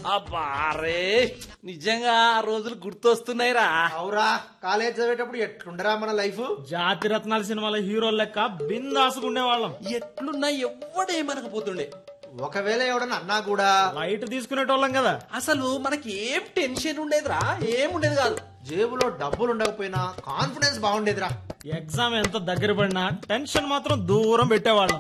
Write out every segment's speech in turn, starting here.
అబ్బారే నిజంగా ఆ రోజులు గుర్తొస్తున్నాయిరా అవురా కాలేజ్ చదివేటప్పుడు ఎట్లుండరా మన లైఫ్ జాతి రత్నాల సినిమాల హీరో లెక్క బిందాసుకుండేవాళ్ళం ఎట్లున్నా ఎవ్వడేమనకపోతుండే ఒకవేళ ఎవడన్నా అన్నా కూడా లైట్ తీసుకునేటోళ్ళం కదా అసలు మనకి ఏం టెన్షన్ ఉండేదిరా ఏం ఉండేది కాదు జేబులో డబ్బులు ఉండకపోయినా కాన్ఫిడెన్స్ బాగుండేదిరా ఎగ్జామ్ ఎంత దగ్గర పడినా టెన్షన్ మాత్రం దూరం పెట్టేవాళ్ళం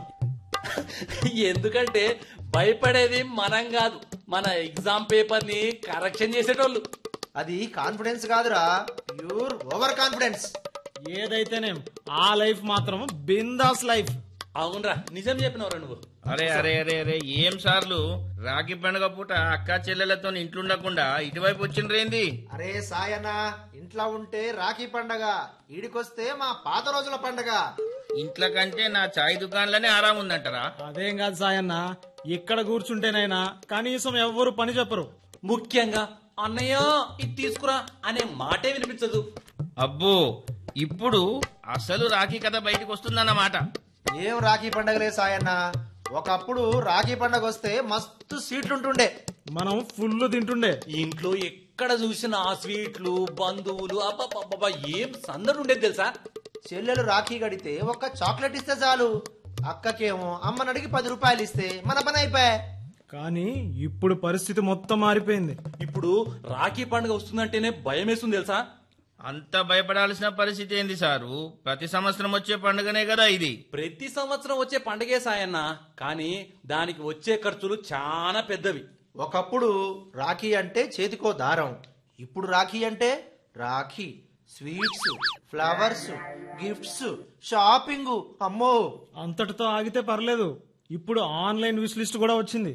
ఎందుకంటే భయపడేది మనం కాదు మన ఎగ్జామ్ పేపర్ ని కరెక్షన్ చేసేటోళ్ళు అది కాన్ఫిడెన్స్ కాదురా ప్యూర్ ఓవర్ కాన్ఫిడెన్స్ ఏదైతేనేం ఆ లైఫ్ మాత్రం బిందాస్ లైఫ్ అవునరా నిజం చెప్పినవరా నువ్వు అరే అరే అరే అరే ఏం సార్లు రాఖీ పండుగ పూట అక్క చెల్లెలతో ఇంట్లుండకుండా ఇటువైపు వచ్చిండ్రేంది అరే సాయన్న ఇంట్లో ఉంటే రాఖీ పండగ ఈడికొస్తే మా పాత రోజుల పండగ ఇంట్లో కంటే నా చాయ్ దుకాణంలోనే ఆరాం ఉందంటారా అదేం కాదు సాయన్న ఇక్కడ కూర్చుంటేనైనా కనీసం ఎవ్వరు పని చెప్పరు ముఖ్యంగా అన్నయ్య ఇది తీసుకురా అనే మాటే వినిపించదు అబ్బో ఇప్పుడు అసలు రాఖీ కథ బయటకు వస్తుందన్నమాట ఏం రాఖీ పండగలే సాయన్న ఒకప్పుడు రాఖీ పండగ వస్తే మస్తు సీట్లుంటుండే మనం ఫుల్ తింటుండే ఇంట్లో ఎక్కడ చూసినా ఆ స్వీట్లు బంధువులు అబ్బబ్బబ్బా ఏం సందడి ఉండేది తెలుసా చెల్లెలు రాఖీ కడితే ఒక్క చాక్లెట్ ఇస్తే చాలు అక్కకేమో అమ్మని అడిగి పది రూపాయలు ఇస్తే మన పని అయిపోయా కానీ ఇప్పుడు పరిస్థితి మొత్తం మారిపోయింది ఇప్పుడు రాఖీ పండుగ వస్తుందంటేనే భయం వేస్తుంది తెలుసా అంత భయపడాల్సిన పరిస్థితి ఏంది సారు ప్రతి సంవత్సరం వచ్చే పండుగనే కదా ఇది ప్రతి సంవత్సరం వచ్చే పండగే సాయన్న కానీ దానికి వచ్చే ఖర్చులు చాలా పెద్దవి ఒకప్పుడు రాఖీ అంటే చేతికో దారం ఇప్పుడు రాఖీ అంటే Rakhi sweets flowers gifts shopping అమ్మో అంతటితో ఆగితే పర్లేదు ఇప్పుడు ఆన్లైన్ విష్ లిస్ట్ కూడా వచ్చింది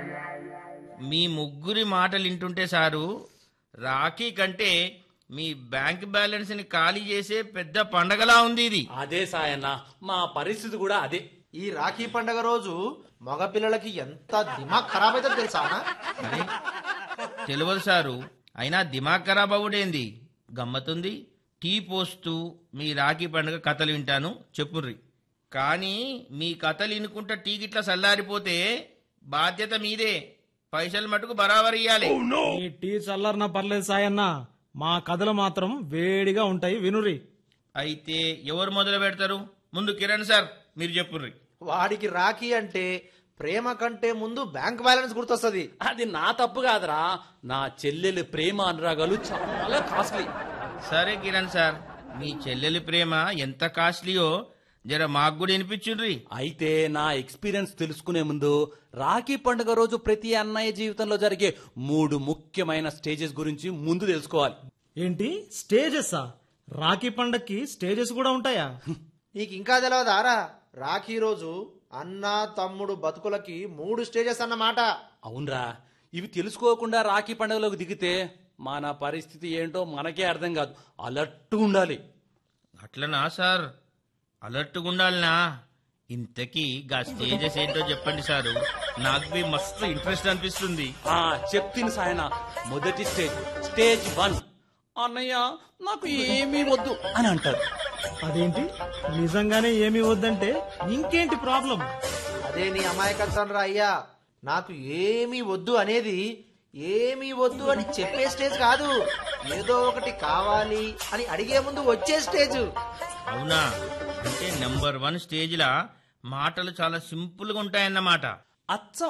మీ ముగ్గురి మాటలు వింటుంటే సారు రాఖీ కంటే మీ బ్యాంక్ బ్యాలెన్స్ ని ఖాళీ చేసే పెద్ద పండగలా ఉంది ఇది అదే సాయన్న మా పరిస్థితి కూడా అదే ఈ రాఖీ పండగ రోజు మగపిల్లలకి ఎంత దిమాగ్ ఖరాబ్ అవుతుందో తెలుసా అన్న? అరే తెలియదు సారు అయినా దిమాగ్ ఖరాబ్ అవ్వడేంది గమ్మతుంది టీ పోస్తూ మీ రాఖీ పండుగ కథలు వింటాను చెప్పుర్రి కానీ మీ కథలు వినుకుంటా టీ గిట్లా చల్లారిపోతే బాధ్యత మీదే పైసలు మటుకు బరాబర్ ఇయ్యాలి ఈ టీ చల్లర్నా పర్లేదు సాయన్న మా కథలు మాత్రం వేడిగా ఉంటాయి వినురి అయితే ఎవరు మొదలు పెడతారు ముందు కిరణ్ సార్ మీరు చెప్పుర్రి వాడికి రాఖీ అంటే ప్రేమ కంటే ముందు బ్యాంక్ బ్యాలెన్స్ గుర్తొస్తుంది అది నా తప్పు కాదురా నా చెల్లెలి ప్రేమ అనురాగాలు చాలా కాస్ట్లీ సరే కిరణ్ సార్ మీ చెల్లెలి ప్రేమ ఎంత కాస్ట్లీయో జర మాకు కూడా వినిపించుండ్రి అయితే నా ఎక్స్పీరియన్స్ తెలుసుకునే ముందు రాఖీ పండుగ రోజు ప్రతి అన్నయ్య జీవితంలో జరిగే మూడు ముఖ్యమైన స్టేజెస్ గురించి ముందు తెలుసుకోవాలి ఏంటి స్టేజెస్ రాఖీ పండక్కి స్టేజెస్ కూడా ఉంటాయా నీకు ఇంకా తెలియదారా రాఖీ రోజు అన్న తమ్ముడు బతుకులకి మూడు స్టేజెస్ అన్నమాట అవునరా ఇవి తెలుసుకోకుండా రాఖీ పండుగలోకి దిగితే మన పరిస్థితి ఏంటో మనకే అర్థం కాదు అలర్ట్ ఉండాలి అట్లనా సార్ అలర్ట్గా ఉండాలనా ఇంతకీ గా స్టేజెస్ ఏంటో చెప్పండి సారు నాకు బి మస్తు ఇంట్రెస్ట్ అనిపిస్తుంది ఆ చెప్తిని సాయన మొదటి స్టేజ్ స్టేజ్ వన్ అన్నయ్య నాకు ఏమీ వద్దు అని అంటారు అదేంటి నిజంగానే ఏమీ వద్దంటే ఇంకేంటి ప్రాబ్లం అదే నీ అమాయకత్వం రా అయ్యా నాకు ఏమీ వద్దు అనేది ఏమీ వద్దు అని చెప్పే స్టేజ్ కాదు ఏదో ఒకటి కావాలి అని అడిగే ముందు వచ్చే స్టేజ్ అవునా అంటే నెంబర్ వన్ స్టేజ్లా మాటలు చాలా సింపుల్గా ఉంటాయన్నమాట అచ్చ